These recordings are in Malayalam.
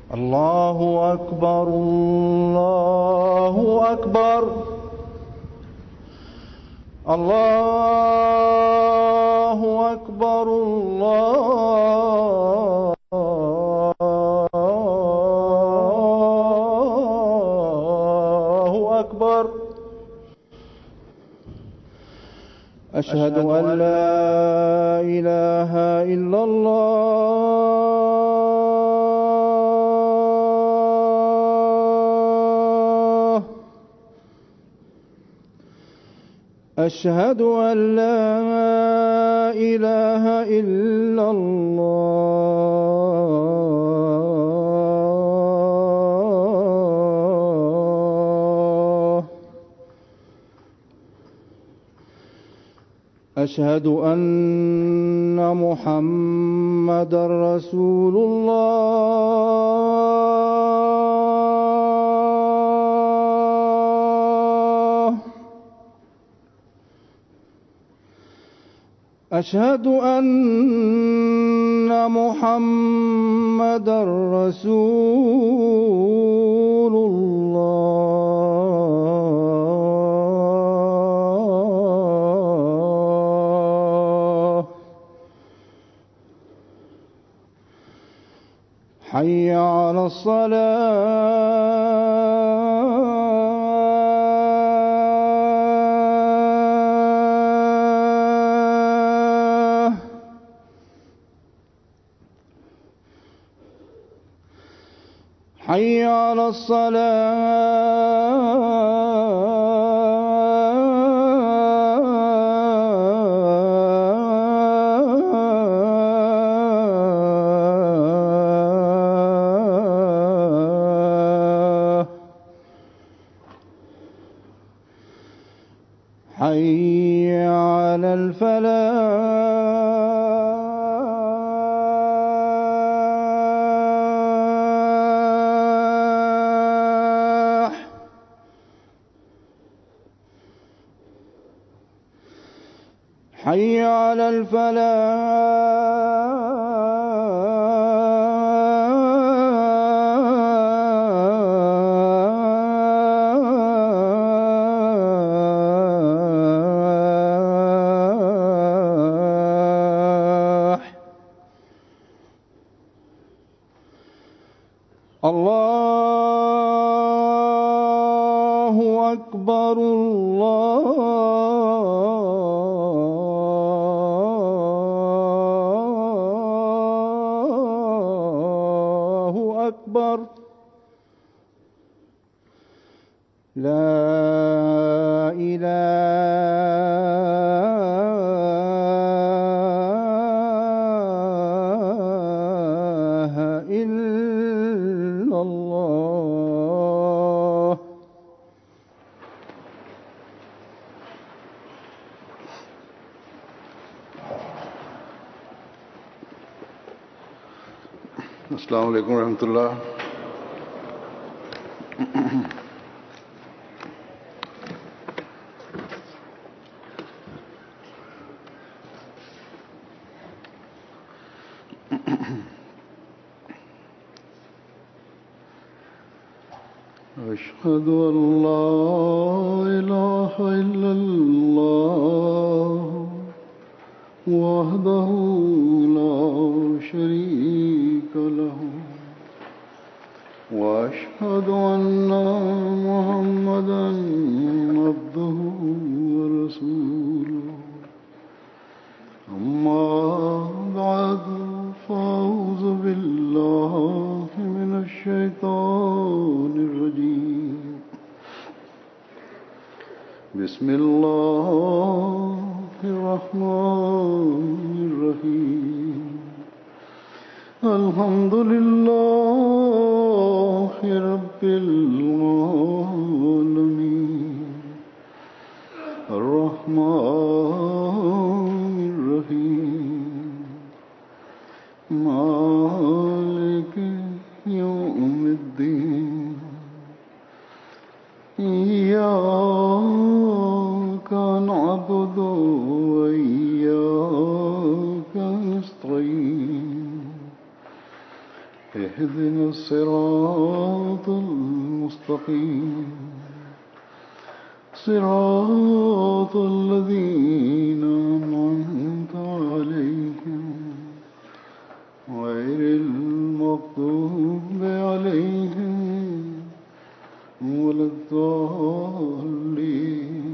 الله أكبر الله أكبر الله أكبر الله أكبر أشهد أن لا إله إلا الله أشهد أن لا إله إلا الله أشهد أن محمد رسول الله أشهد أن محمد رسول الله حي على الصلاة حي على الصلاة حي على الفلاح حي على الفلاح الله أكبر الله أكبر لا إله إلا الله अस्सलाम वालेकुम रहमतुल्लाह أشهد أن لا إله إلا الله وحده لا شريك له واشهد ان محمدا عبده ورسوله اما بعد فاعوذ بالله من الشيطان الرجيم بسم الله الرحمن الرحيم الحمد لله رب العالمين الرحمن الرحيم مالك يوم الدين إياك نعبد وإياك نستعين اهدنا الصراط المستقيم صراط الذين أنعمت عليهم غير المغضوب عليهم ولا الضالين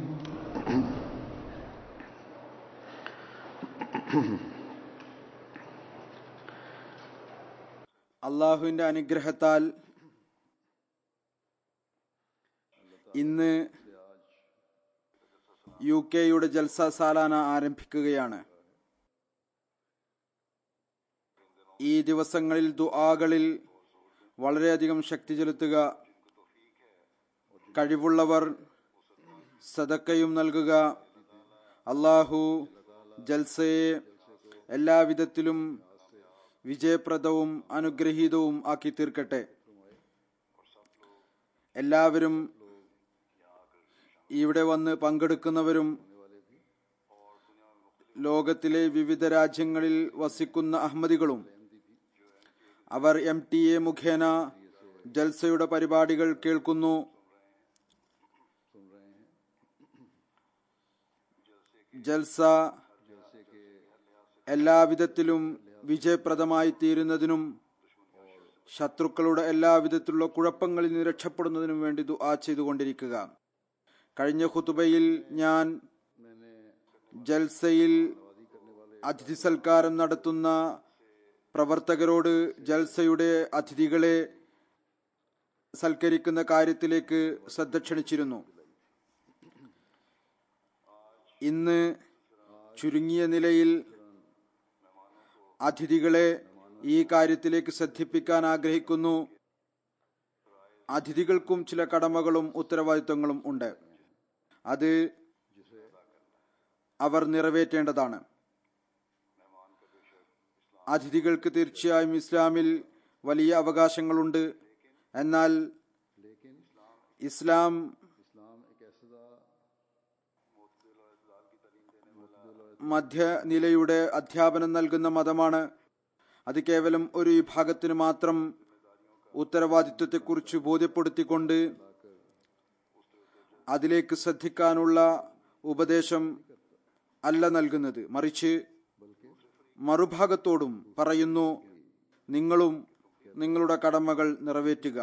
അള്ളാഹുവിന്റെ അനുഗ്രഹത്താൽ ഇന്ന് യു കെയുടെ ജൽസ സാലാന ആരംഭിക്കുകയാണ് ഈ ദിവസങ്ങളിൽ ദുആകളിൽ വളരെയധികം ശക്തി ചെലുത്തുക കഴിവുള്ളവർ സദക്കയും നൽകുക അള്ളാഹു ജൽസയെ എല്ലാവിധത്തിലും വിജയപ്രദവും അനുഗ്രഹീതവും ആക്കി തീർക്കട്ടെ എല്ലാവരും ഇവിടെ വന്ന് പങ്കെടുക്കുന്നവരും ലോകത്തിലെ വിവിധ രാജ്യങ്ങളിൽ വസിക്കുന്ന അഹമ്മദികളും അവർ എം ടി എ മുഖേന ജൽസയുടെ പരിപാടികൾ കേൾക്കുന്നു ജൽസ എല്ലാവിധത്തിലും വിജയപ്രദമായി തീരുന്നതിനും ശത്രുക്കളുടെ എല്ലാവിധത്തിലുള്ള കുഴപ്പങ്ങളിൽ നിന്ന് രക്ഷപ്പെടുന്നതിനും വേണ്ടി ദുആ ചെയ്തുകൊണ്ടിരിക്കുക കഴിഞ്ഞ ഖുതുബയിൽ ഞാൻ ജൽസയിൽ അതിഥി സൽക്കാരം നടത്തുന്ന പ്രവർത്തകരോട് ജൽസയുടെ അതിഥികളെ സൽക്കരിക്കുന്ന കാര്യത്തിലേക്ക് ശ്രദ്ധ ക്ഷണിച്ചിരുന്നു ഇന്ന് ചുരുങ്ങിയ നിലയിൽ അതിഥികളെ ഈ കാര്യത്തിലേക്ക് ശ്രദ്ധിപ്പിക്കാൻ ആഗ്രഹിക്കുന്നു അതിഥികൾക്കും ചില കടമകളും ഉത്തരവാദിത്വങ്ങളും ഉണ്ട് അത് അവർ നിറവേറ്റേണ്ടതാണ് അതിഥികൾക്ക് തീർച്ചയായും ഇസ്ലാമിൽ വലിയ അവകാശങ്ങളുണ്ട് എന്നാൽ ഇസ്ലാം മധ്യനിലയുടെ അധ്യാപനം നൽകുന്ന മതമാണ് അത് കേവലം ഒരു വിഭാഗത്തിന് മാത്രം ഉത്തരവാദിത്വത്തെക്കുറിച്ച് ബോധ്യപ്പെടുത്തിക്കൊണ്ട് അതിലേക്ക് ശ്രദ്ധിക്കാനുള്ള ഉപദേശം അല്ല നൽകുന്നത് മറിച്ച് മറുഭാഗത്തോടും പറയുന്നു നിങ്ങളും നിങ്ങളുടെ കടമകൾ നിറവേറ്റുക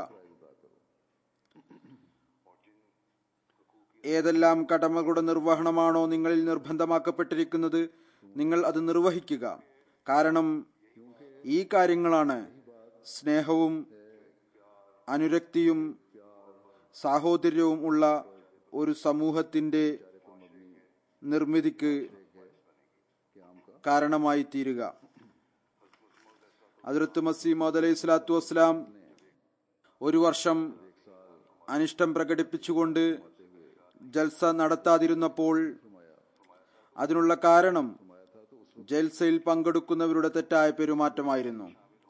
ഏതെല്ലാം കടമകളുടെ നിർവഹണമാണോ നിങ്ങളിൽ നിർബന്ധമാക്കപ്പെട്ടിരിക്കുന്നത് നിങ്ങൾ അത് നിർവഹിക്കുക കാരണം ഈ കാര്യങ്ങളാണ് സ്നേഹവും അനുരക്തിയും സാഹോദര്യവും ഉള്ള ഒരു സമൂഹത്തിന്റെ നിർമ്മിതിക്ക് കാരണമായി തീരുക അതിർത്ത് മസീമദ് അലൈഹി സ്വലാത്തു വസ്സലാം ഒരു വർഷം അനിഷ്ടം പ്രകടിപ്പിച്ചുകൊണ്ട് ജൽസ നടത്താതിരുന്നപ്പോൾ അതിനുള്ള കാരണം ജൽസയിൽ പങ്കെടുക്കുന്നവരുടെ തെറ്റായ പെരുമാറ്റമായിരുന്നു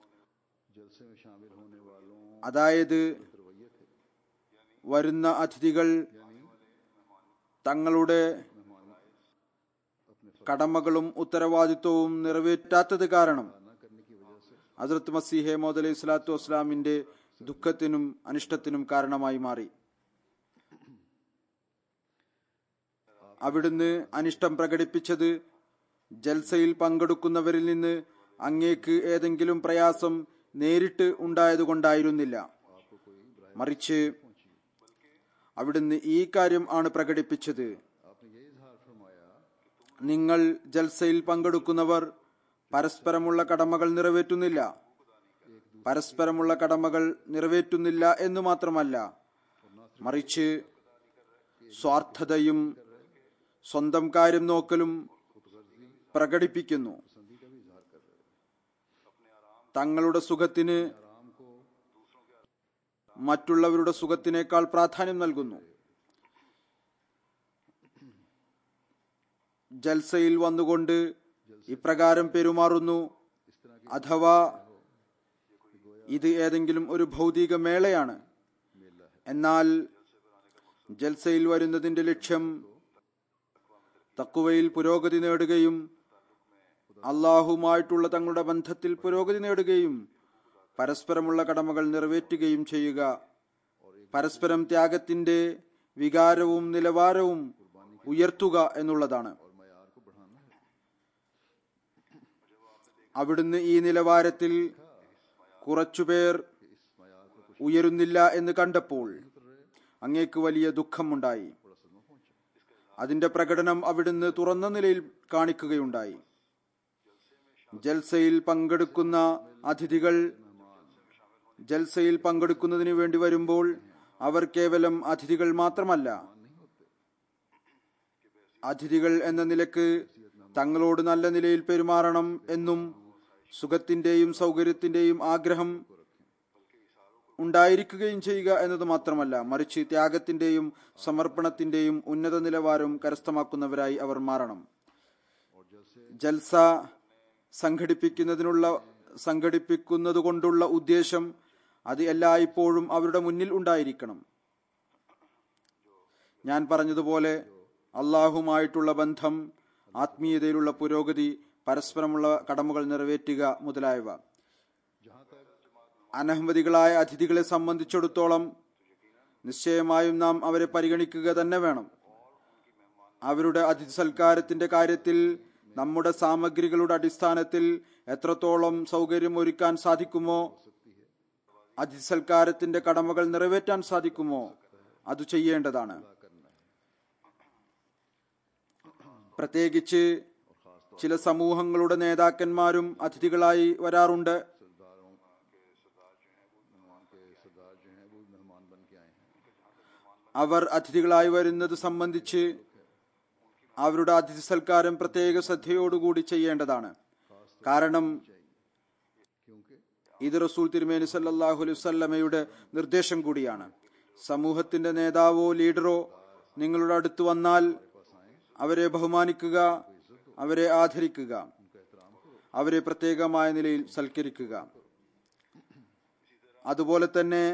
അതായത് വരുന്ന അതിഥികൾ തങ്ങളുടെ കടമകളും ഉത്തരവാദിത്വവും നിറവേറ്റാത്തത് കാരണം ഹസ്രത്ത് മസീഹെ മോദ് അലൈഹി സ്വലാത്തു വസ്സലാമിന്റെ ദുഃഖത്തിനും അനിഷ്ടത്തിനും കാരണമായി മാറി അവിടുന്ന് അനിഷ്ടം പ്രകടിപ്പിച്ചത് ജൽസയിൽ പങ്കെടുക്കുന്നവരിൽ നിന്ന് അങ്ങേക്ക് ഏതെങ്കിലും പ്രയാസം നേരിട്ട് ഉണ്ടായതുകൊണ്ടായിരുന്നില്ല മറിച്ച് അവിടുന്ന് ഈ കാര്യം ആണ് പ്രകടിപ്പിച്ചത് നിങ്ങൾ ജൽസയിൽ പങ്കെടുക്കുന്നവർ പരസ്പരമുള്ള കടമകൾ നിറവേറ്റുന്നില്ല പരസ്പരമുള്ള കടമകൾ നിറവേറ്റുന്നില്ല എന്ന് മാത്രമല്ല മറിച്ച് സ്വാർത്ഥതയും സ്വന്തം കാര്യം നോക്കലും പ്രകടിപ്പിക്കുന്നു തങ്ങളുടെ സുഖത്തിന് മറ്റുള്ളവരുടെ സുഖത്തിനേക്കാൾ പ്രാധാന്യം നൽകുന്നു ജൽസയിൽ വന്നുകൊണ്ട് ഇപ്രകാരം പെരുമാറുന്നു അഥവാ ഇത് ഏതെങ്കിലും ഒരു ഭൗതിക മേളയാണ് എന്നാൽ ജൽസയിൽ വരുന്നതിന്റെ ലക്ഷ്യം തക്കുവയിൽ പുരോഗതി നേടുകയും അള്ളാഹുമായിട്ടുള്ള തങ്ങളുടെ ബന്ധത്തിൽ പുരോഗതി നേടുകയും പരസ്പരമുള്ള കടമകൾ നിറവേറ്റുകയും ചെയ്യുക പരസ്പരം ത്യാഗത്തിന്റെ വികാരവും നിലവാരവും ഉയർത്തുക എന്നുള്ളതാണ് അവിടുന്ന് ഈ നിലവാരത്തിൽ കുറച്ചുപേർ ഉയരുന്നില്ല എന്ന് കണ്ടപ്പോൾ അങ്ങേക്ക് വലിയ ദുഃഖമുണ്ടായി അതിന്റെ പ്രകടനം അവിടുന്ന് തുറന്ന നിലയിൽ കാണിക്കുകയുണ്ടായി ജൽസയിൽ പങ്കെടുക്കുന്ന അതിഥികൾ ജൽസയിൽ പങ്കെടുക്കുന്നതിന് വേണ്ടി വരുമ്പോൾ അവർ കേവലം അതിഥികൾ മാത്രമല്ല അതിഥികൾ എന്ന നിലക്ക് തങ്ങളോട് നല്ല നിലയിൽ പെരുമാറണം എന്നും സുഖത്തിന്റെയും സൗകര്യത്തിന്റെയും ആഗ്രഹം ഉണ്ടായിരിക്കുകയും ചെയ്യുക എന്നത് മാത്രമല്ല മറിച്ച് ത്യാഗത്തിന്റെയും സമർപ്പണത്തിന്റെയും ഉന്നത നിലവാരവും കരസ്ഥമാക്കുന്നവരായി അവർ മാറണം ജൽസ സംഘടിപ്പിക്കുന്നതിനുള്ള സംഘടിപ്പിക്കുന്നത് കൊണ്ടുള്ള ഉദ്ദേശം അത് എല്ലായ്പ്പോഴും അവരുടെ മുന്നിൽ ഉണ്ടായിരിക്കണം ഞാൻ പറഞ്ഞതുപോലെ അള്ളാഹുമായിട്ടുള്ള ബന്ധം ആത്മീയതയിലുള്ള പുരോഗതി പരസ്പരമുള്ള കടമകൾ നിറവേറ്റുക മുതലായവ അനഹമ്മതികളായ അതിഥികളെ സംബന്ധിച്ചിടത്തോളം നിശ്ചയമായും നാം അവരെ പരിഗണിക്കുക തന്നെ വേണം അവരുടെ അതിഥി സൽക്കാരത്തിന്റെ കാര്യത്തിൽ നമ്മുടെ സാമഗ്രികളുടെ അടിസ്ഥാനത്തിൽ എത്രത്തോളം സൗകര്യം ഒരുക്കാൻ സാധിക്കുമോ അതിഥി സൽക്കാരത്തിന്റെ കടമകൾ നിറവേറ്റാൻ സാധിക്കുമോ അത് ചെയ്യേണ്ടതാണ് പ്രത്യേകിച്ച് ചില സമൂഹങ്ങളുടെ നേതാക്കന്മാരും അതിഥികളായി വരാറുണ്ട് അവർ അതിഥികളായി വരുന്നത് സംബന്ധിച്ച് അവരുടെ അതിഥി സൽക്കാരം പ്രത്യേക ശ്രദ്ധയോടുകൂടി ചെയ്യേണ്ടതാണ് കാരണം ഇത് റസൂൽ തിരുമേനി സല്ലാഹു അലൈവല്ലമയുടെ നിർദ്ദേശം കൂടിയാണ് സമൂഹത്തിന്റെ നേതാവോ ലീഡറോ നിങ്ങളുടെ അടുത്ത് വന്നാൽ അവരെ ബഹുമാനിക്കുക അവരെ ആദരിക്കുക അവരെ പ്രത്യേകമായ നിലയിൽ സൽക്കരിക്കുക അതുപോലെ തന്നെ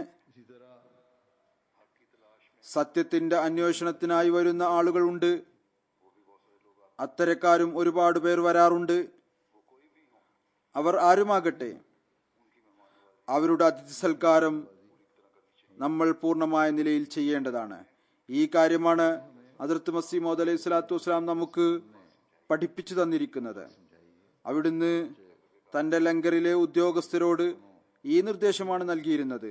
സത്യത്തിന്റെ അന്വേഷണത്തിനായി വരുന്ന ആളുകളുണ്ട് അത്തരക്കാരും ഒരുപാട് പേർ വരാറുണ്ട് അവർ ആരുമാകട്ടെ അവരുടെ അതിഥി സൽക്കാരം നമ്മൾ പൂർണ്ണമായ നിലയിൽ ചെയ്യേണ്ടതാണ് ഈ കാര്യമാണ് അതിർത്ത് മസീമോദ് അലൈഹി സ്വലാത്തു വസ്സലാം നമുക്ക് പഠിപ്പിച്ചു തന്നിരിക്കുന്നത് അവിടുന്ന് തന്റെ ലങ്കറിലെ ഉദ്യോഗസ്ഥരോട് ഈ നിർദ്ദേശമാണ് നൽകിയിരുന്നത്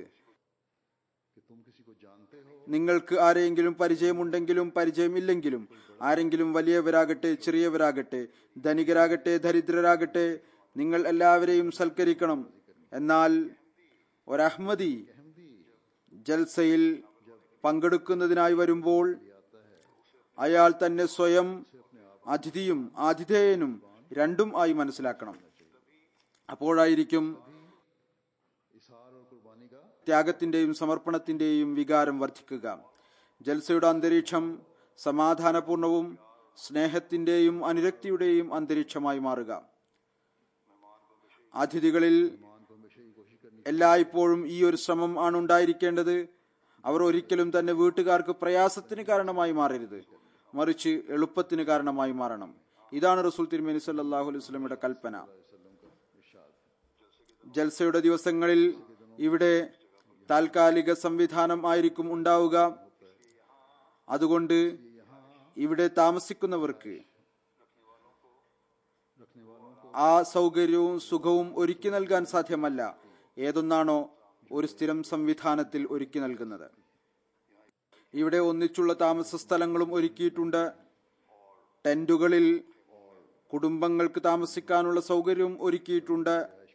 നിങ്ങൾക്ക് ആരെങ്കിലും പരിചയമുണ്ടെങ്കിലും പരിചയമില്ലെങ്കിലും ആരെങ്കിലും വലിയവരാകട്ടെ ചെറിയവരാകട്ടെ ധനികരാകട്ടെ ദരിദ്രരാകട്ടെ നിങ്ങൾ എല്ലാവരെയും സൽക്കരിക്കണം എന്നാൽ ഒരഹ്മദി ജൽസയിൽ പങ്കെടുക്കുന്നതിനായി വരുമ്പോൾ അയാൾ തന്നെ സ്വയം അതിഥിയും ആതിഥേയനും രണ്ടും ആയി മനസ്സിലാക്കണം അപ്പോഴായിരിക്കും ത്യാഗത്തിന്റെയും സമർപ്പണത്തിന്റെയും വികാരം വർദ്ധിക്കുക ജൽസയുടെ അന്തരീക്ഷം സമാധാനപൂർണവും സ്നേഹത്തിന്റെയും അനുരക്തിയുടെയും അന്തരീക്ഷമായി മാറുക അതിഥികളിൽ എല്ലായ്പ്പോഴും ഈ ഒരു ശ്രമം ആണ് ഉണ്ടായിരിക്കേണ്ടത് അവർ ഒരിക്കലും തന്നെ വീട്ടുകാർക്ക് പ്രയാസത്തിന് കാരണമായി മാറരുത് മറിച്ച് എളുപ്പത്തിന് കാരണമായി മാറണം ഇതാണ് റസൂൽ തിരുമേനി സല്ലാഹു അലൈഹി സ്വലമിയുടെ കൽപ്പന ജൽസയുടെ ദിവസങ്ങളിൽ ഇവിടെ താൽക്കാലിക സംവിധാനം ആയിരിക്കും ഉണ്ടാവുക അതുകൊണ്ട് ഇവിടെ താമസിക്കുന്നവർക്ക് ആ സൗകര്യവും സുഖവും ഒരുക്കി നൽകാൻ സാധ്യമല്ല ഏതൊന്നാണോ ഒരു സ്ഥിരം സംവിധാനത്തിൽ ഒരുക്കി നൽകുന്നത് ഇവിടെ ഒന്നിച്ചുള്ള താമസ സ്ഥലങ്ങളും ഒരുക്കിയിട്ടുണ്ട് ടെന്റുകളിൽ കുടുംബങ്ങൾക്ക് താമസിക്കാനുള്ള സൗകര്യവും ഒരുക്കിയിട്ടുണ്ട്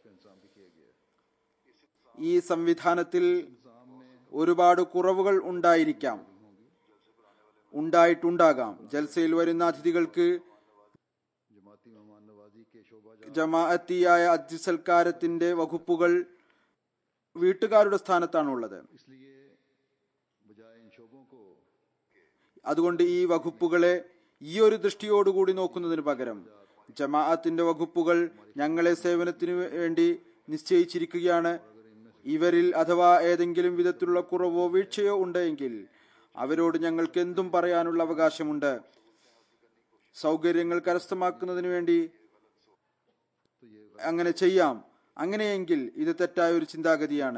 ഈ സംവിധാനത്തിൽ ഒരുപാട് കുറവുകൾ ഉണ്ടായിരിക്കാം ഉണ്ടായിട്ടുണ്ടാകാം ജൽസയിൽ വരുന്ന അതിഥികൾക്ക് ജമാഅത്തിയായ അതിഥി സൽക്കാരത്തിന്റെ വകുപ്പുകൾ വീട്ടുകാരുടെ സ്ഥാനത്താണുള്ളത് അതുകൊണ്ട് ഈ വകുപ്പുകളെ ഈ ഒരു ദൃഷ്ടിയോടുകൂടി നോക്കുന്നതിന് പകരം ജമാഅത്തിന്റെ വകുപ്പുകൾ ഞങ്ങളെ സേവനത്തിനു വേണ്ടി നിശ്ചയിച്ചിരിക്കുകയാണ് ഇവരിൽ അഥവാ ഏതെങ്കിലും വിധത്തിലുള്ള കുറവോ വീഴ്ചയോ ഉണ്ടെങ്കിൽ അവരോട് ഞങ്ങൾക്ക് എന്തും പറയാനുള്ള അവകാശമുണ്ട് സൗകര്യങ്ങൾ കരസ്ഥമാക്കുന്നതിന് വേണ്ടി അങ്ങനെ ചെയ്യാം അങ്ങനെയെങ്കിൽ ഇത് തെറ്റായ ഒരു ചിന്താഗതിയാണ്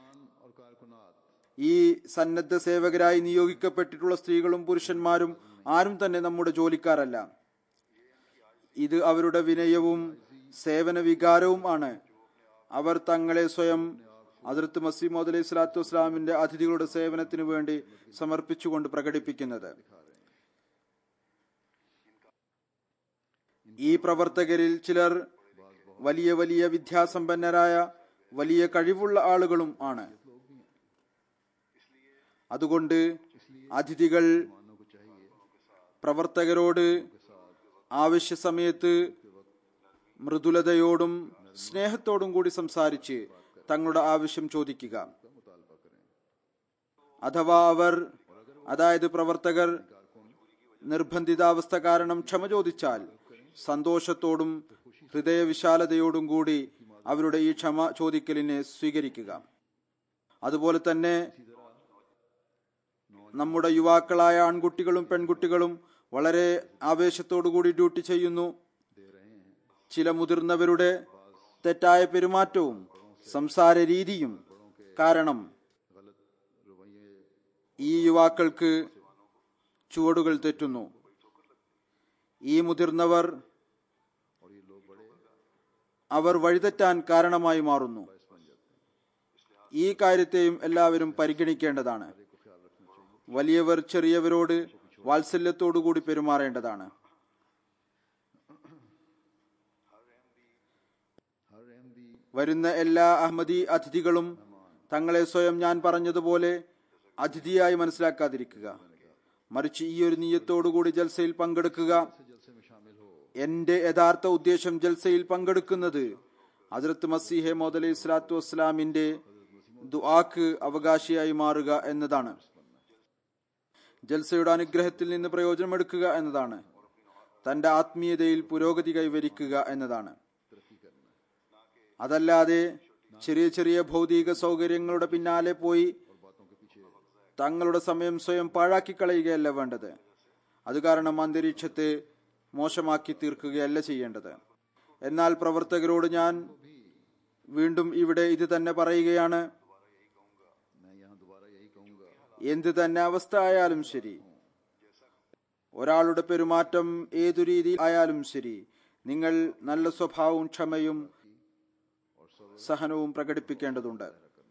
ഈ സന്നദ്ധ സേവകരായി നിയോഗിക്കപ്പെട്ടിട്ടുള്ള സ്ത്രീകളും പുരുഷന്മാരും ആരും തന്നെ നമ്മുടെ ജോലിക്കാരല്ല ഇത് അവരുടെ വിനയവും സേവന വികാരവും ആണ് അവർ തങ്ങളെ സ്വയം അതിർത്ത് മസീമോദ് അലൈഹി സ്വലാത്തു വസ്സലാമിന്റെ അതിഥികളുടെ സേവനത്തിനു വേണ്ടി സമർപ്പിച്ചുകൊണ്ട് പ്രകടിപ്പിക്കുന്നത് ഈ പ്രവർത്തകരിൽ ചിലർ വലിയ വലിയ വിദ്യാസമ്പന്നരായ വലിയ കഴിവുള്ള ആളുകളും ആണ് അതുകൊണ്ട് അതിഥികൾ പ്രവർത്തകരോട് ആവശ്യ സമയത്ത് മൃദുലതയോടും സ്നേഹത്തോടും കൂടി സംസാരിച്ച് തങ്ങളുടെ ആവശ്യം ചോദിക്കുക അഥവാ അവർ അതായത് പ്രവർത്തകർ നിർബന്ധിതാവസ്ഥ കാരണം ക്ഷമ ചോദിച്ചാൽ സന്തോഷത്തോടും ഹൃദയവിശാലതയോടും കൂടി അവരുടെ ഈ ക്ഷമ ചോദിക്കലിനെ സ്വീകരിക്കുക അതുപോലെ തന്നെ നമ്മുടെ യുവാക്കളായ ആൺകുട്ടികളും പെൺകുട്ടികളും വളരെ ആവേശത്തോടുകൂടി ഡ്യൂട്ടി ചെയ്യുന്നു ചില മുതിർന്നവരുടെ തെറ്റായ പെരുമാറ്റവും സംസാര രീതിയും കാരണം ഈ യുവാക്കൾക്ക് ചുവടുകൾ തെറ്റുന്നു ഈ മുതിർന്നവർ അവർ വഴിതെറ്റാൻ കാരണമായി മാറുന്നു ഈ കാര്യത്തെയും എല്ലാവരും പരിഗണിക്കേണ്ടതാണ് വലിയവർ ചെറിയവരോട് വാത്സല്യത്തോടുകൂടി പെരുമാറേണ്ടതാണ് വരുന്ന എല്ലാ അഹമ്മദി അതിഥികളും തങ്ങളെ സ്വയം ഞാൻ പറഞ്ഞതുപോലെ അതിഥിയായി മനസ്സിലാക്കാതിരിക്കുക മറിച്ച് ഈ ഒരു നീയത്തോടുകൂടി ജൽസയിൽ പങ്കെടുക്കുക എന്റെ യഥാർത്ഥ ഉദ്ദേശം ജൽസയിൽ പങ്കെടുക്കുന്നത് ഹജറത്ത് മസീഹെ മോദ് അലൈഹി സ്വലാത്തു വസ്സലാമിന്റെ ദുആക്ക് അവകാശിയായി മാറുക എന്നതാണ് ജൽസയുടെ അനുഗ്രഹത്തിൽ നിന്ന് പ്രയോജനമെടുക്കുക എന്നതാണ് തന്റെ ആത്മീയതയിൽ പുരോഗതി കൈവരിക്കുക എന്നതാണ് അതല്ലാതെ ചെറിയ ചെറിയ ഭൗതിക സൗകര്യങ്ങളുടെ പിന്നാലെ പോയി തങ്ങളുടെ സമയം സ്വയം പാഴാക്കി കളയുകയല്ല വേണ്ടത് അത് കാരണം അന്തരീക്ഷത്തെ മോശമാക്കി തീർക്കുകയല്ല ചെയ്യേണ്ടത് എന്നാൽ പ്രവർത്തകരോട് ഞാൻ വീണ്ടും ഇവിടെ ഇത് തന്നെ പറയുകയാണ് എന്ത് തന്നെ അവസ്ഥ ആയാലും ശരി ഒരാളുടെ പെരുമാറ്റം ഏതു രീതിയിൽ ആയാലും ശരി നിങ്ങൾ നല്ല സ്വഭാവവും ക്ഷമയും സഹനവും പ്രകടിപ്പിക്കേണ്ടതുണ്ട്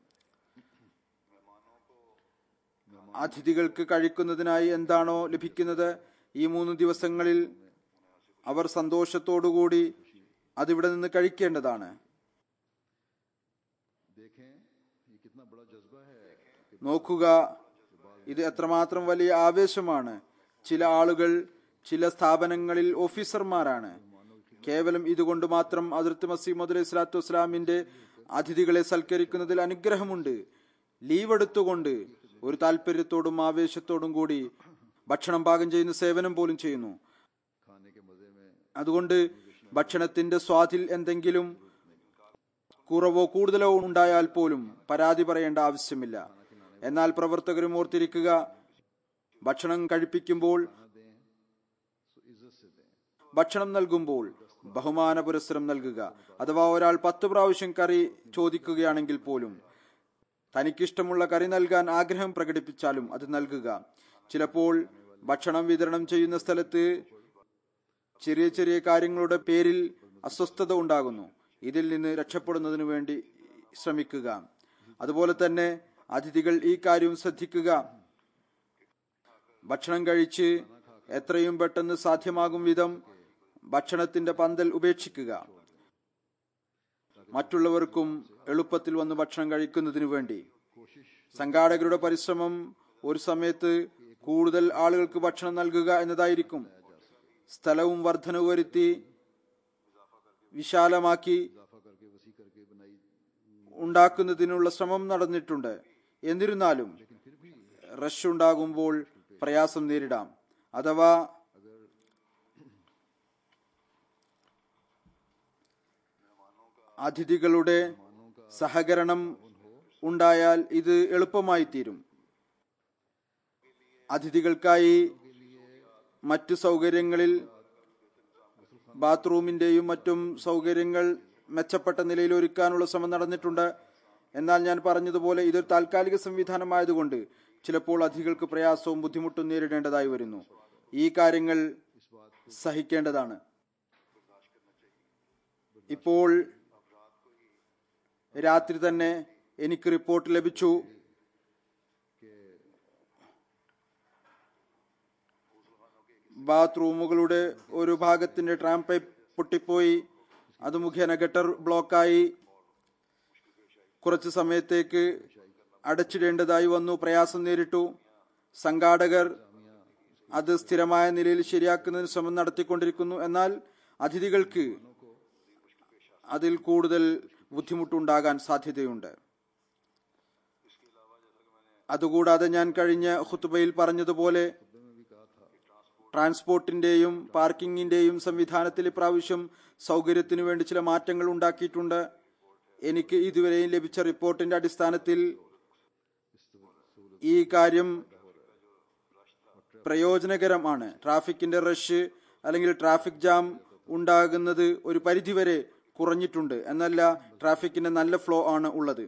അതിഥികൾക്ക് കഴിക്കുന്നതിനായി എന്താണോ ലഭിക്കുന്നത് ഈ മൂന്ന് ദിവസങ്ങളിൽ അവർ സന്തോഷത്തോടുകൂടി അതിവിടെ നിന്ന് കഴിക്കേണ്ടതാണ് നോക്കുക ഇത് എത്രമാത്രം വലിയ ആവേശമാണ് ചില ആളുകൾ ചില സ്ഥാപനങ്ങളിൽ ഓഫീസർമാരാണ് കേവലം ഇതുകൊണ്ട് മാത്രം അതിർത്ത് മസീമദ് അലൈഹി സ്വലാത്തു വസ്സലാമിന്റെ അതിഥികളെ സൽക്കരിക്കുന്നതിൽ അനുഗ്രഹമുണ്ട് ലീവ് എടുത്തുകൊണ്ട് ഒരു താല്പര്യത്തോടും ആവേശത്തോടും കൂടി ഭക്ഷണം പാകം ചെയ്യുന്ന സേവനം പോലും ചെയ്യുന്നു അതുകൊണ്ട് ഭക്ഷണത്തിന്റെ സ്വാദിൽ എന്തെങ്കിലും കുറവോ കൂടുതലോ ഉണ്ടായാൽ പോലും പരാതി പറയേണ്ട ആവശ്യമില്ല എന്നാൽ പ്രവർത്തകരും ഓർത്തിരിക്കുക ഭക്ഷണം കഴിപ്പിക്കുമ്പോൾ ഭക്ഷണം നൽകുമ്പോൾ ബഹുമാന പുരസ്സരം നൽകുക അഥവാ ഒരാൾ പത്ത് പ്രാവശ്യം കറി ചോദിക്കുകയാണെങ്കിൽ പോലും തനിക്കിഷ്ടമുള്ള കറി നൽകാൻ ആഗ്രഹം പ്രകടിപ്പിച്ചാലും അത് നൽകുക ചിലപ്പോൾ ഭക്ഷണം വിതരണം ചെയ്യുന്ന സ്ഥലത്ത് ചെറിയ ചെറിയ കാര്യങ്ങളുടെ പേരിൽ അസ്വസ്ഥത ഉണ്ടാകുന്നു ഇതിൽ നിന്ന് രക്ഷപ്പെടുന്നതിനു വേണ്ടി ശ്രമിക്കുക അതുപോലെ തന്നെ അതിഥികൾ ഈ കാര്യം ശ്രദ്ധിക്കുക ഭക്ഷണം കഴിച്ച് എത്രയും പെട്ടെന്ന് സാധ്യമാകും വിധം ഭക്ഷണത്തിന്റെ പന്തൽ ഉപേക്ഷിക്കുക മറ്റുള്ളവർക്കും എളുപ്പത്തിൽ വന്ന് ഭക്ഷണം കഴിക്കുന്നതിനു വേണ്ടി സംഘാടകരുടെ പരിശ്രമം ഒരു സമയത്ത് കൂടുതൽ ആളുകൾക്ക് ഭക്ഷണം നൽകുക എന്നതായിരിക്കും സ്ഥലവും വർധനവ് വരുത്തി വിശാലമാക്കി ഉണ്ടാക്കുന്നതിനുള്ള ശ്രമം നടന്നിട്ടുണ്ട് എന്നിരുന്നാലും റഷ് ഉണ്ടാകുമ്പോൾ പ്രയാസം നേരിടാം അഥവാ അതിഥികളുടെ സഹകരണം ഉണ്ടായാൽ ഇത് എളുപ്പമായി തീരും അതിഥികൾക്കായി മറ്റു സൗകര്യങ്ങളിൽ ബാത്റൂമിന്റെയും മറ്റും സൗകര്യങ്ങൾ മെച്ചപ്പെട്ട നിലയിൽ ഒരുക്കാനുള്ള ശ്രമം നടന്നിട്ടുണ്ട് എന്നാൽ ഞാൻ പറഞ്ഞതുപോലെ ഇതൊരു താൽക്കാലിക സംവിധാനമായതുകൊണ്ട് ചിലപ്പോൾ അധികൾക്ക് പ്രയാസവും ബുദ്ധിമുട്ടും നേരിടേണ്ടതായി വരുന്നു ഈ കാര്യങ്ങൾ സഹിക്കേണ്ടതാണ് ഇപ്പോൾ രാത്രി തന്നെ എനിക്ക് റിപ്പോർട്ട് ലഭിച്ചു ബാത്റൂമുകളുടെ ഒരു ഭാഗത്തിന്റെ ട്രാം പൈപ്പ് പൊട്ടിപ്പോയി അത് മുഖേന ഗട്ടർ ബ്ലോക്കായി കുറച്ച് സമയത്തേക്ക് അടച്ചിടേണ്ടതായി വന്നു പ്രയാസം നേരിട്ടു സംഘാടകർ അത് സ്ഥിരമായ നിലയിൽ ശരിയാക്കുന്നതിന് ശ്രമം നടത്തിക്കൊണ്ടിരിക്കുന്നു എന്നാൽ അതിഥികൾക്ക് അതിൽ കൂടുതൽ ബുദ്ധിമുട്ടുണ്ടാകാൻ സാധ്യതയുണ്ട് അതുകൂടാതെ ഞാൻ കഴിഞ്ഞ ഖുത്തുബയിൽ പറഞ്ഞതുപോലെ ട്രാൻസ്പോർട്ടിന്റെയും പാർക്കിങ്ങിന്റെയും സംവിധാനത്തിൽ ഇപ്രാവശ്യം സൗകര്യത്തിനു വേണ്ടി ചില മാറ്റങ്ങൾ ഉണ്ടാക്കിയിട്ടുണ്ട് എനിക്ക് ഇതുവരെയും ലഭിച്ച റിപ്പോർട്ടിന്റെ അടിസ്ഥാനത്തിൽ ഈ കാര്യം പ്രയോജനകരമാണ് ട്രാഫിക്കിന്റെ റഷ് അല്ലെങ്കിൽ ട്രാഫിക് ജാം ഉണ്ടാകുന്നത് ഒരു പരിധിവരെ കുറഞ്ഞിട്ടുണ്ട് എന്നല്ല ട്രാഫിക്കിന്റെ നല്ല ഫ്ലോ ആണ് ഉള്ളത്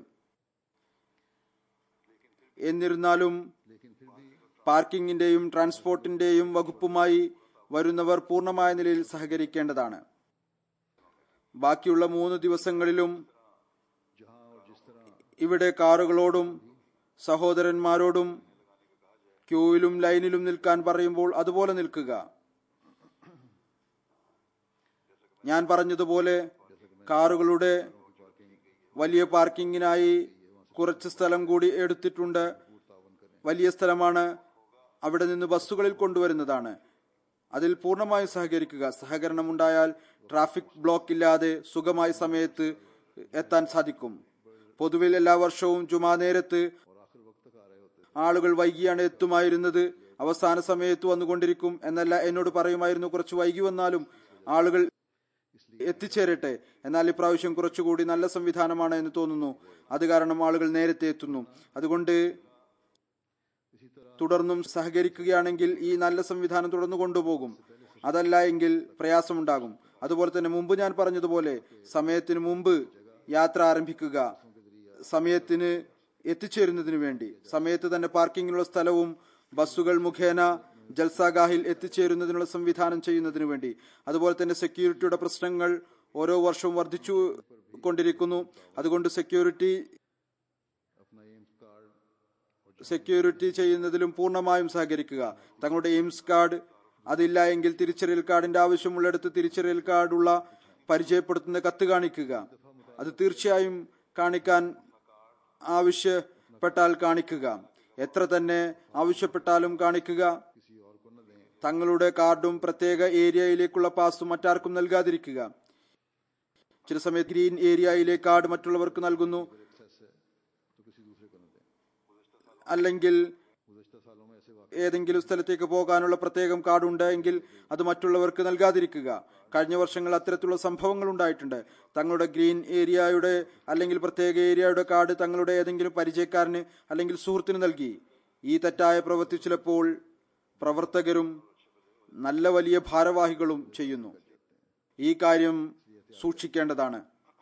എന്നിരുന്നാലും പാർക്കിങ്ങിന്റെയും ട്രാൻസ്പോർട്ടിന്റെയും വകുപ്പുമായി വരുന്നവർ പൂർണ്ണമായ നിലയിൽ സഹകരിക്കേണ്ടതാണ് ബാക്കിയുള്ള മൂന്ന് ദിവസങ്ങളിലും ഇവിടെ കാറുകളോടും സഹോദരന്മാരോടും ക്യൂവിലും ലൈനിലും നിൽക്കാൻ പറയുമ്പോൾ അതുപോലെ നിൽക്കുക ഞാൻ പറഞ്ഞതുപോലെ കാറുകളുടെ വലിയ പാർക്കിങ്ങിനായി കുറച്ച് സ്ഥലം കൂടി എടുത്തിട്ടുണ്ട് വലിയ സ്ഥലമാണ് അവിടെ നിന്ന് ബസ്സുകളിൽ കൊണ്ടുവരുന്നതാണ് അതിൽ പൂർണ്ണമായും സഹകരിക്കുക സഹകരണം ഉണ്ടായാൽ ട്രാഫിക് ബ്ലോക്ക് ഇല്ലാതെ സുഖമായ സമയത്ത് എത്താൻ സാധിക്കും പൊതുവിൽ എല്ലാ വർഷവും ജുമാ നേരത്ത് ആളുകൾ വൈകിയാണ് എത്തുമായിരുന്നത് അവസാന സമയത്ത് വന്നുകൊണ്ടിരിക്കും എന്നല്ല എന്നോട് പറയുമായിരുന്നു കുറച്ച് വൈകി വന്നാലും ആളുകൾ എത്തിച്ചേരട്ടെ എന്നാൽ ഇപ്രാവശ്യം കുറച്ചുകൂടി നല്ല സംവിധാനമാണ് എന്ന് തോന്നുന്നു അത് കാരണം ആളുകൾ നേരത്തെ എത്തുന്നു അതുകൊണ്ട് തുടർന്നും സഹകരിക്കുകയാണെങ്കിൽ ഈ നല്ല സംവിധാനം തുടർന്നു കൊണ്ടുപോകും അതല്ല എങ്കിൽ പ്രയാസമുണ്ടാകും അതുപോലെ തന്നെ മുമ്പ് ഞാൻ പറഞ്ഞതുപോലെ സമയത്തിന് മുമ്പ് യാത്ര ആരംഭിക്കുക സമയത്തിന് എത്തിച്ചേരുന്നതിന് വേണ്ടി സമയത്ത് തന്നെ പാർക്കിങ്ങിനുള്ള സ്ഥലവും ബസ്സുകൾ മുഖേന ജൽസാഗാഹിൽ എത്തിച്ചേരുന്നതിനുള്ള സംവിധാനം ചെയ്യുന്നതിന് വേണ്ടി അതുപോലെ തന്നെ സെക്യൂരിറ്റിയുടെ പ്രശ്നങ്ങൾ ഓരോ വർഷവും വർദ്ധിച്ചു കൊണ്ടിരിക്കുന്നു അതുകൊണ്ട് സെക്യൂരിറ്റി സെക്യൂരിറ്റി ചെയ്യുന്നതിലും പൂർണ്ണമായും സഹകരിക്കുക തങ്ങളുടെ എയിംസ് കാർഡ് അതില്ല എങ്കിൽ തിരിച്ചറിയൽ കാർഡിന്റെ ആവശ്യമുള്ളിടത്ത് തിരിച്ചറിയൽ കാർഡുള്ള പരിചയപ്പെടുത്തുന്ന കത്ത് കാണിക്കുക അത് തീർച്ചയായും കാണിക്കാൻ ആവശ്യപ്പെട്ടാൽ കാണിക്കുക എത്ര തന്നെ ആവശ്യപ്പെട്ടാലും കാണിക്കുക തങ്ങളുടെ കാർഡും പ്രത്യേക ഏരിയയിലേക്കുള്ള പാസും മറ്റാർക്കും നൽകാതിരിക്കുക ചില സമയത്ത് ഗ്രീൻ ഏരിയയിലെ കാർഡ് മറ്റുള്ളവർക്ക് നൽകുന്നു അല്ലെങ്കിൽ ഏതെങ്കിലും സ്ഥലത്തേക്ക് പോകാനുള്ള പ്രത്യേകം കാർഡ് ഉണ്ട് എങ്കിൽ അത് മറ്റുള്ളവർക്ക് നൽകാതിരിക്കുക കഴിഞ്ഞ വർഷങ്ങൾ അത്തരത്തിലുള്ള സംഭവങ്ങൾ ഉണ്ടായിട്ടുണ്ട് തങ്ങളുടെ ഗ്രീൻ ഏരിയയുടെ അല്ലെങ്കിൽ പ്രത്യേക ഏരിയയുടെ കാർഡ് തങ്ങളുടെ ഏതെങ്കിലും പരിചയക്കാരന് അല്ലെങ്കിൽ സുഹൃത്തിന് നൽകി ഈ തെറ്റായ പ്രവൃത്തി ചിലപ്പോൾ പ്രവർത്തകരും നല്ല വലിയ ഭാരവാഹികളും ചെയ്യുന്നു ഈ കാര്യം സൂക്ഷിക്കേണ്ടതാണ്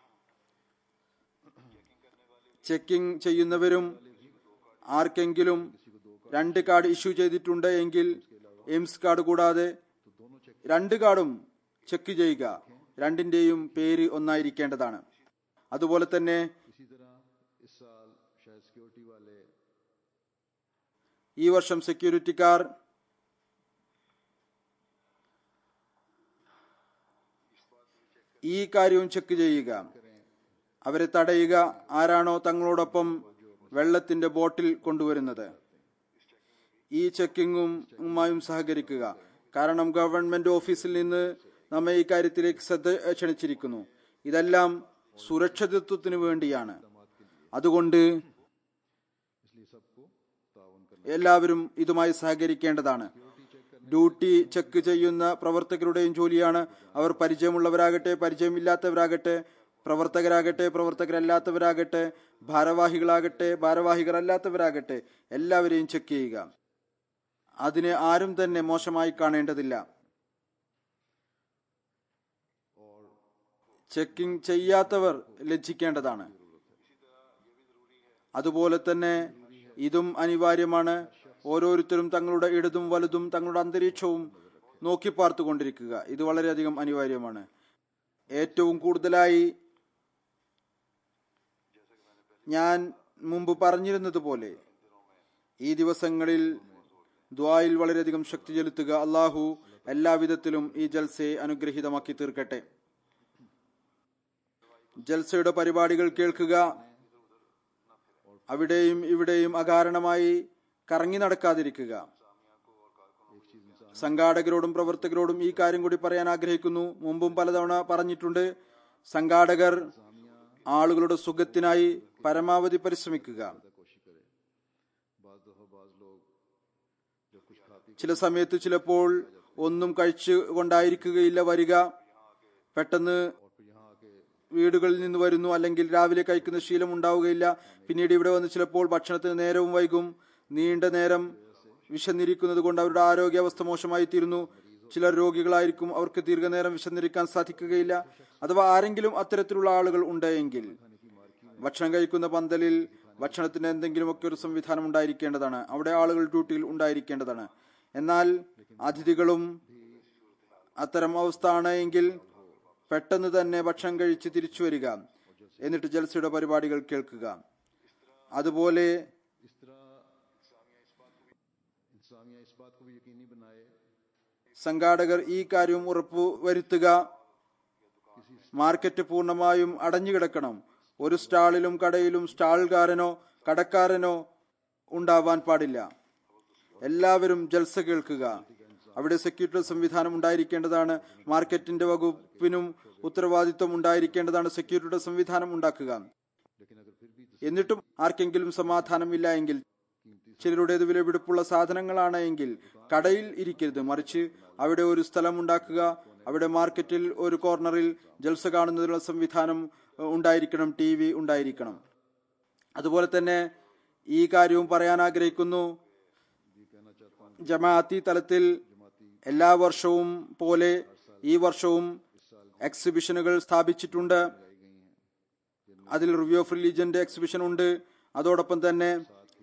ചെക്കിംഗ് ചെയ്യുന്നവരും ആർക്കെങ്കിലും രണ്ട് കാർഡ് ഇഷ്യൂ ചെയ്തിട്ടുണ്ട് എങ്കിൽ എയിംസ് കാർഡ് കൂടാതെ രണ്ട് കാർഡും ചെക്ക് ചെയ്യുക രണ്ടിന്റെയും പേര് ഒന്നായിരിക്കേണ്ടതാണ് അതുപോലെ തന്നെ इसी तरह इस साल शायद सिक्योरिटी वाले ഈ വർഷം സെക്യൂരിറ്റിക്കാർ ഈ കാര്യവും ചെക്ക് ചെയ്യുക അവരെ തടയുക ആരാണോ തങ്ങളോടൊപ്പം വെള്ളത്തിന്റെ ബോട്ടിൽ കൊണ്ടുവരുന്നത് ഈ ചെക്കിങ്ങുമായും സഹകരിക്കുക കാരണം ഗവൺമെന്റ് ഓഫീസിൽ നിന്ന് നമ്മെ ഈ കാര്യത്തിലേക്ക് ശ്രദ്ധ ക്ഷണിച്ചിരിക്കുന്നു ഇതെല്ലാം സുരക്ഷിതത്വത്തിന് വേണ്ടിയാണ് അതുകൊണ്ട് इसलिए सबको ताउन करना എല്ലാവരും ഇതുമായി സഹകരിക്കേണ്ടതാണ് ഡ്യൂട്ടി ചെക്ക് ചെയ്യുന്ന പ്രവർത്തകരുടെയും ജോലിയാണ് അവർ പരിചയമുള്ളവരാകട്ടെ പരിചയമില്ലാത്തവരാകട്ടെ പ്രവർത്തകരാകട്ടെ പ്രവർത്തകരല്ലാത്തവരാകട്ടെ ഭാരവാഹികളാകട്ടെ ഭാരവാഹികളല്ലാത്തവരാകട്ടെ എല്ലാവരെയും ചെക്ക് ചെയ്യുക അതിനെ ആരും തന്നെ മോശമായി കാണേണ്ടതില്ല ചെക്കിംഗ് ചെയ്യാത്തവർ ലജ്ജിക്കേണ്ടതാണ് അതുപോലെ തന്നെ ഇതും അനിവാര്യമാണ് ഓരോരുത്തരും തങ്ങളുടെ ഇടതും വലുതും തങ്ങളുടെ അന്തരീക്ഷവും നോക്കി പാർത്തുകൊണ്ടിരിക്കുക ഇത് വളരെയധികം അനിവാര്യമാണ് ഏറ്റവും കൂടുതലായി ഞാൻ മുമ്പ് പറഞ്ഞിരുന്നത് പോലെ ഈ ദിവസങ്ങളിൽ ദ്വായിൽ വളരെയധികം ശക്തി ചെലുത്തുക അള്ളാഹു എല്ലാവിധത്തിലും ഈ ജൽസയെ അനുഗ്രഹീതമാക്കി തീർക്കട്ടെ ജൽസയുടെ പരിപാടികൾ കേൾക്കുക അവിടെയും ഇവിടെയും അകാരണമായി കറങ്ങി നടക്കാതിരിക്കുക സംഘാടകരോടും പ്രവർത്തകരോടും ഈ കാര്യം കൂടി പറയാൻ ആഗ്രഹിക്കുന്നു മുമ്പും പലതവണ പറഞ്ഞിട്ടുണ്ട് സംഘാടകർ ആളുകളുടെ സുഖത്തിനായി പരമാവധി പരിശ്രമിക്കുക ചില സമയത്ത് ചിലപ്പോൾ ഒന്നും കഴിച്ചു കൊണ്ടായിരിക്കുകയില്ല വരിക പെട്ടെന്ന് വീടുകളിൽ നിന്ന് വരുന്നു അല്ലെങ്കിൽ രാവിലെ കഴിക്കുന്ന ശീലം ഉണ്ടാവുകയില്ല പിന്നീട് ഇവിടെ വന്ന് ചിലപ്പോൾ ഭക്ഷണത്തിന് നേരവും വൈകും നീണ്ട നേരം വിശന്നിരിക്കുന്നത് കൊണ്ട് അവരുടെ ആരോഗ്യാവസ്ഥ മോശമായി തീരുന്നു ചിലർ രോഗികളായിരിക്കും അവർക്ക് ദീർഘനേരം വിശന്നിരിക്കാൻ സാധിക്കുകയില്ല അഥവാ ആരെങ്കിലും അത്തരത്തിലുള്ള ആളുകൾ ഉണ്ടെങ്കിൽ ഭക്ഷണം കഴിക്കുന്ന പന്തലിൽ ഭക്ഷണത്തിന് എന്തെങ്കിലുമൊക്കെ ഒരു സംവിധാനം ഉണ്ടായിരിക്കേണ്ടതാണ് അവിടെ ആളുകൾ ഡ്യൂട്ടിയിൽ ഉണ്ടായിരിക്കേണ്ടതാണ് എന്നാൽ അതിഥികളും അത്തരം അവസ്ഥ ആണ് എങ്കിൽ പെട്ടെന്ന് തന്നെ ഭക്ഷണം കഴിച്ച് തിരിച്ചു വരിക എന്നിട്ട് ജൽസയുടെ പരിപാടികൾ കേൾക്കുക അതുപോലെ സംഘാടകർ ഈ കാര്യവും ഉറപ്പു വരുത്തുക മാർക്കറ്റ് പൂർണ്ണമായും അടഞ്ഞുകിടക്കണം ഒരു സ്റ്റാളിലും കടയിലും സ്റ്റാൾകാരനോ കടക്കാരനോ ഉണ്ടാവാൻ പാടില്ല എല്ലാവരും ജൽസ കേൾക്കുക അവിടെ സെക്യൂരിറ്റി സംവിധാനം ഉണ്ടായിരിക്കേണ്ടതാണ് മാർക്കറ്റിന്റെ വകുപ്പിനും ഉത്തരവാദിത്വം ഉണ്ടായിരിക്കേണ്ടതാണ് സെക്യൂരിറ്റിയുടെ സംവിധാനം ഉണ്ടാക്കുക എന്നിട്ടും ആർക്കെങ്കിലും സമാധാനമില്ല എങ്കിൽ ചിലരുടേത് വിലപിടിപ്പുള്ള സാധനങ്ങളാണ് എങ്കിൽ കടയിൽ ഇരിക്കരുത് മറിച്ച് അവിടെ ഒരു സ്ഥലം ഉണ്ടാക്കുക അവിടെ മാർക്കറ്റിൽ ഒരു കോർണറിൽ ജൽസ കാണുന്നതിനുള്ള സംവിധാനം ഏഹ്, ഉണ്ടായിരിക്കണം ടി വി ഉണ്ടായിരിക്കണം അതുപോലെ തന്നെ ഈ കാര്യവും പറയാൻ ആഗ്രഹിക്കുന്നു ജമാഅത്തി തലത്തിൽ എല്ലാ വർഷവും പോലെ ഈ വർഷവും എക്സിബിഷനുകൾ സ്ഥാപിച്ചിട്ടുണ്ട് അതിൽ റിവ്യൂ ഓഫ് റിലീജിയന്റെ എക്സിബിഷൻ ഉണ്ട് അതോടൊപ്പം തന്നെ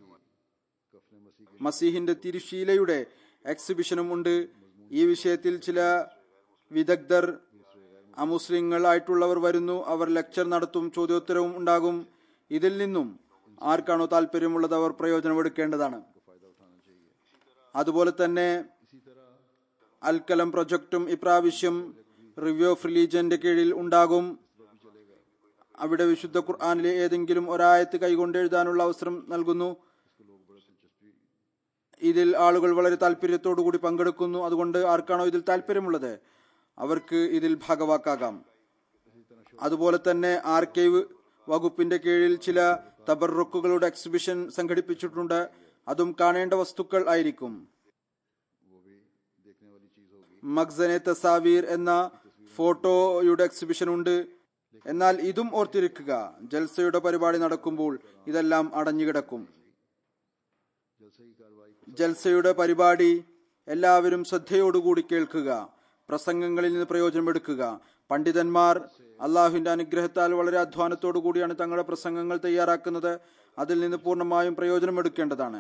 മസീഹിന്റെ തിരുശീലയുടെ എക്സിബിഷനും ഉണ്ട് ഈ വിഷയത്തിൽ ചില വിദഗ്ധർ അമുസ്ലിങ്ങളായിട്ടുള്ളവർ വരുന്നു അവർ ലെക്ചർ നടത്തും ചോദ്യോത്തരവും ഉണ്ടാകും ഇതിൽ നിന്നും ആർക്കാണോ താല്പര്യമുള്ളത് അവർ പ്രയോജനമെടുക്കേണ്ടതാണ് അതുപോലെ തന്നെ അൽക്കലം പ്രൊജക്ടും ഇപ്രാവശ്യം റിവ്യൂ ഓഫ് റിലീജിയന്റെ കീഴിൽ ഉണ്ടാകും അവിടെ വിശുദ്ധ ഖുർആാനിലെ ഏതെങ്കിലും ഒരായത്ത് കൈകൊണ്ട് എഴുതാനുള്ള അവസരം നൽകുന്നു ഇതിൽ ആളുകൾ വളരെ താല്പര്യത്തോടു കൂടി പങ്കെടുക്കുന്നു അതുകൊണ്ട് ആർക്കാണോ ഇതിൽ താല്പര്യമുള്ളത് അവർക്ക് ഇതിൽ ഭാഗവാക്കാകാം അതുപോലെ തന്നെ ആർക്കൈവ് വകുപ്പിന്റെ കീഴിൽ ചില തബറുക്കുകളുടെ എക്സിബിഷൻ സംഘടിപ്പിച്ചിട്ടുണ്ട് അതും കാണേണ്ട വസ്തുക്കൾ ആയിരിക്കും മഗ്സനെ തസാവീർ എന്ന ഫോട്ടോയുടെ എക്സിബിഷൻ ഉണ്ട് എന്നാൽ ഇതും ഓർത്തിരിക്കുക ജൽസയുടെ പരിപാടി നടക്കുമ്പോൾ ഇതെല്ലാം അടഞ്ഞുകിടക്കും ജൽസയുടെ പരിപാടി എല്ലാവരും ശ്രദ്ധയോടുകൂടി കേൾക്കുക പ്രസംഗങ്ങളിൽ നിന്ന് പ്രയോജനമെടുക്കുക പണ്ഡിതന്മാർ അള്ളാഹുവിന്റെ അനുഗ്രഹത്താൽ വളരെ അധ്വാനത്തോടു കൂടിയാണ് തങ്ങളുടെ പ്രസംഗങ്ങൾ തയ്യാറാക്കുന്നത് അതിൽ നിന്ന് പൂർണ്ണമായും പ്രയോജനമെടുക്കേണ്ടതാണ്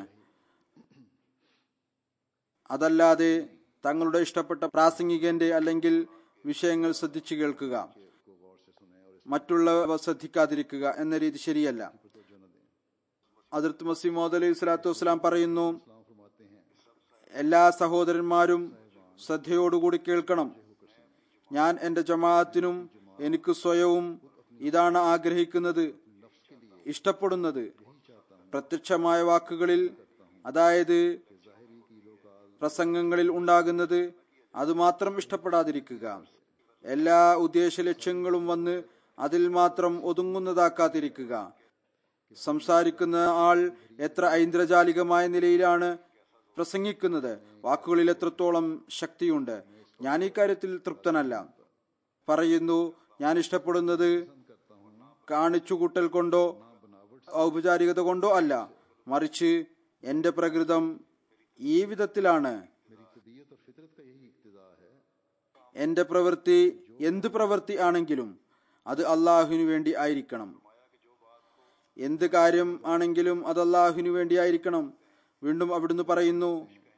അതല്ലാതെ തങ്ങളുടെ ഇഷ്ടപ്പെട്ട പ്രാസംഗികന്റെ അല്ലെങ്കിൽ വിഷയങ്ങൾ ശ്രദ്ധിച്ചു കേൾക്കുക മറ്റുള്ളവ ശ്രദ്ധിക്കാതിരിക്കുക എന്ന രീതി ശരിയല്ല അതിർത്ത് മസീമോദ് അലൈഹി സ്വലാത്തു വസ്സലാം പറയുന്നു എല്ലാ സഹോദരന്മാരും ശ്രദ്ധയോടുകൂടി കേൾക്കണം ഞാൻ എന്റെ ജമാഅത്തിനും എനിക്ക് സ്വയവും ഇതാണ് ആഗ്രഹിക്കുന്നത് ഇഷ്ടപ്പെടുന്നത് പ്രത്യക്ഷമായ വാക്കുകളിൽ അതായത് പ്രസംഗങ്ങളിൽ ഉണ്ടാകുന്നത് അതുമാത്രം ഇഷ്ടപ്പെടാതിരിക്കുക എല്ലാ ഉദ്ദേശ ലക്ഷ്യങ്ങളും വന്ന് അതിൽ മാത്രം ഒതുങ്ങുന്നതാക്കാതിരിക്കുക സംസാരിക്കുന്ന ആൾ എത്ര ഐന്ദ്രജാലികമായ നിലയിലാണ് പ്രസംഗിക്കുന്നത് വാക്കുകളിൽ എത്രത്തോളം ശക്തിയുണ്ട് ഞാൻ ഈ കാര്യത്തിൽ തൃപ്തനല്ല പറയുന്നു ഞാൻ ഇഷ്ടപ്പെടുന്നത് കാണിച്ചുകൂട്ടൽ കൊണ്ടോ ഔപചാരികത കൊണ്ടോ അല്ല മറിച്ച് എന്റെ പ്രകൃതം ഈ വിധത്തിലാണ് എന്റെ പ്രവൃത്തി എന്ത് പ്രവൃത്തി ആണെങ്കിലും അത് അള്ളാഹുവിനു വേണ്ടി ആയിരിക്കണം എന്ത് കാര്യം ആണെങ്കിലും അത് അള്ളാഹുവിനു വേണ്ടി ആയിരിക്കണം വീണ്ടും അവിടുന്ന് പറയുന്നു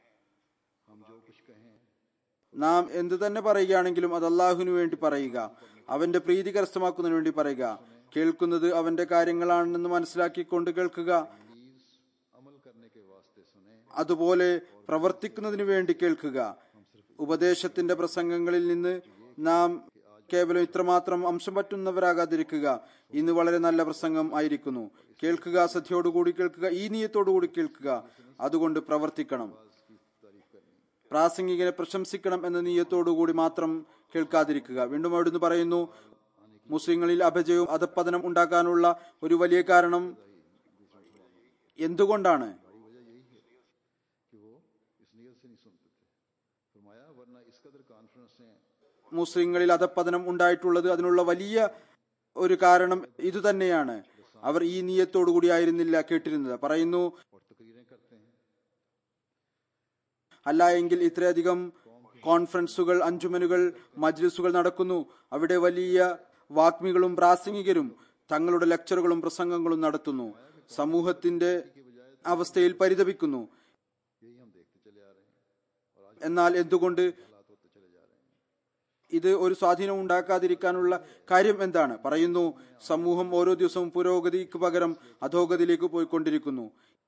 നാം എന്ത് തന്നെ പറയുകയാണെങ്കിലും അത് അള്ളാഹുവിനു വേണ്ടി പറയുക അവന്റെ പ്രീതി കരസ്ഥമാക്കുന്നതിന് വേണ്ടി പറയുക കേൾക്കുന്നത് അവന്റെ കാര്യങ്ങളാണെന്ന് മനസ്സിലാക്കിക്കൊണ്ട് കേൾക്കുക അതുപോലെ പ്രവർത്തിക്കുന്നതിന് വേണ്ടി കേൾക്കുക ഉപദേശത്തിന്റെ പ്രസംഗങ്ങളിൽ നിന്ന് നാം കേവലം ഇത്രമാത്രം അംശം പറ്റുന്നവരാകാതിരിക്കുക ഇന്ന് വളരെ നല്ല പ്രസംഗം ആയിരിക്കുന്നു കേൾക്കുക ശ്രദ്ധയോടുകൂടി കേൾക്കുക ഈ നീയത്തോടുകൂടി കേൾക്കുക അതുകൊണ്ട് പ്രവർത്തിക്കണം പ്രാസംഗികനെ പ്രശംസിക്കണം എന്ന നീയത്തോടുകൂടി മാത്രം കേൾക്കാതിരിക്കുക വീണ്ടും അവിടുന്ന് പറയുന്നു മുസ്ലിങ്ങളിൽ അപജയവും അധപ്പതനം ഉണ്ടാക്കാനുള്ള ഒരു വലിയ കാരണം എന്തുകൊണ്ടാണ് മുസ്ലിങ്ങളിൽ അധപ്പതനം ഉണ്ടായിട്ടുള്ളത് അതിനുള്ള വലിയ ഒരു കാരണം ഇതുതന്നെയാണ് അവർ ഈ നീയത്തോടു കൂടി ആയിരുന്നില്ല കേട്ടിരുന്നത് പറയുന്നു അല്ല എങ്കിൽ ഇത്രയധികം കോൺഫറൻസുകൾ അഞ്ചുമനുകൾ മജ്ലിസുകൾ നടക്കുന്നു അവിടെ വലിയ വാഗ്മികളും പ്രാസംഗികരും തങ്ങളുടെ ലെക്ചറുകളും പ്രസംഗങ്ങളും നടത്തുന്നു സമൂഹത്തിന്റെ അവസ്ഥയിൽ പരിതപിക്കുന്നു എന്നാൽ എന്തുകൊണ്ട് ഇത് ഒരു സ്വാധീനം ഉണ്ടാക്കാതിരിക്കാനുള്ള കാര്യം എന്താണ് പറയുന്നു സമൂഹം ഓരോ ദിവസവും പുരോഗതിക്ക് പകരം അധോഗതിയിലേക്ക് പോയിക്കൊണ്ടിരിക്കുന്നു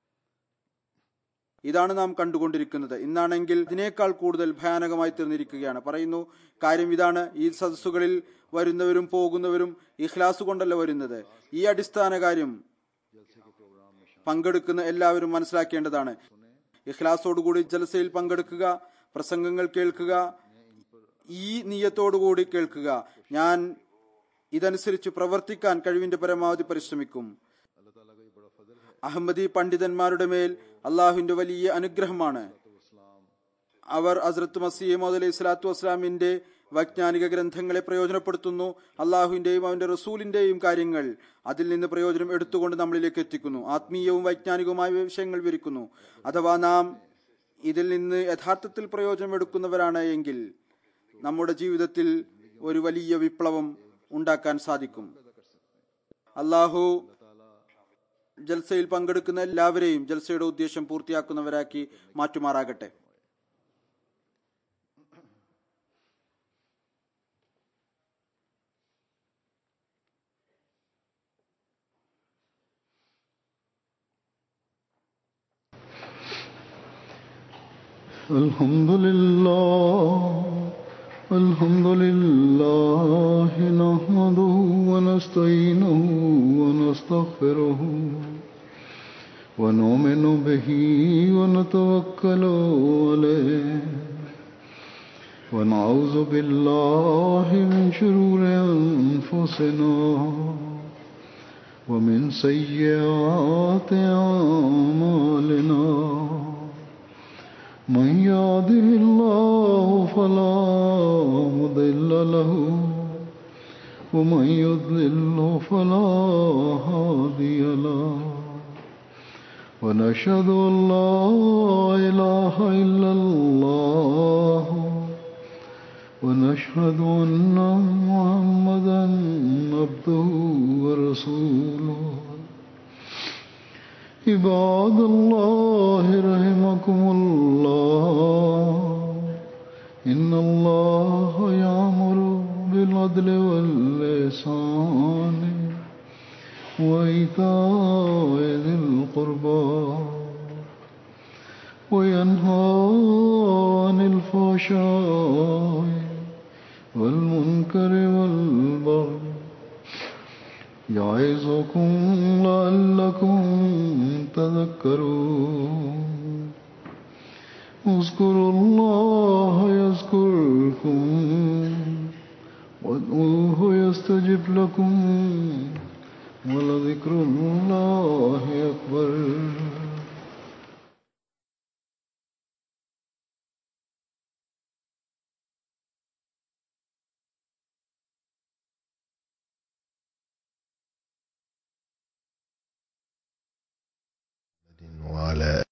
ഇതാണ് നാം കണ്ടുകൊണ്ടിരിക്കുന്നത് ഇന്നാണെങ്കിൽ ഇതിനേക്കാൾ കൂടുതൽ ഭയാനകമായി തീർന്നിരിക്കുകയാണ് പറയുന്നു കാര്യം ഇതാണ് ഈ സദസ്സുകളിൽ വരുന്നവരും പോകുന്നവരും ഇഖ്ലാസ് കൊണ്ടല്ല വരുന്നത് ഈ അടിസ്ഥാന കാര്യം പങ്കെടുക്കുന്ന എല്ലാവരും മനസ്സിലാക്കേണ്ടതാണ് ഇഖ്ലാസോടുകൂടി ജലസയിൽ പങ്കെടുക്കുക പ്രസംഗങ്ങൾ കേൾക്കുക ഈ നീയത്തോടുകൂടി കേൾക്കുക ഞാൻ ഇതനുസരിച്ച് പ്രവർത്തിക്കാൻ കഴിവിന്റെ പരമാവധി പരിശ്രമിക്കും അഹമ്മദി പണ്ഡിതന്മാരുടെ മേൽ അള്ളാഹുവിന്റെ വലിയ അനുഗ്രഹമാണ് അവർ അസ്രത്ത് മസീമദ് അലൈഹി സ്വലാത്തു വസ്സലാമിന്റെ വൈജ്ഞാനിക ഗ്രന്ഥങ്ങളെ പ്രയോജനപ്പെടുത്തുന്നു അള്ളാഹുവിന്റെയും അവന്റെ റസൂലിന്റെയും കാര്യങ്ങൾ അതിൽ നിന്ന് പ്രയോജനം എടുത്തുകൊണ്ട് നമ്മളിലേക്ക് എത്തിക്കുന്നു ആത്മീയവും വൈജ്ഞാനികവുമായ വിഷയങ്ങൾ വിവരിക്കുന്നു അഥവാ നാം ഇതിൽ നിന്ന് യഥാർത്ഥത്തിൽ പ്രയോജനം എടുക്കുന്നവരാണ് എങ്കിൽ നമ്മുടെ ജീവിതത്തിൽ ഒരു വലിയ വിപ്ലവം ഉണ്ടാക്കാൻ സാധിക്കും അള്ളാഹു ജൽസയിൽ പങ്കെടുക്കുന്ന എല്ലാവരെയും ജൽസയുടെ ഉദ്ദേശം പൂർത്തിയാക്കുന്നവരാക്കി മാറ്റുമാറാകട്ടെ الحمد لله الحمد لله نحمده ونستعينه ونستغفره ونؤمن به ونتوكل عليه ونعوذ بالله من شرور أنفسنا ومن سيئات أعمالنا من يهده الله فلا مضل له ومن يضلل فلا هادي له ونشهد ان لا اله الا الله ونشهد ان محمدا عبده ورسوله عباد الله رحمكم الله إن الله يأمر بالعدل واللسان وإيتاء ذي القربى وينهى عن الفحشاء والمنكر والبغي يعظكم لعلكم تذكرون اذكروا الله يذكركم وادعوه يستجب لكم ولذكر الله أكبر وعلى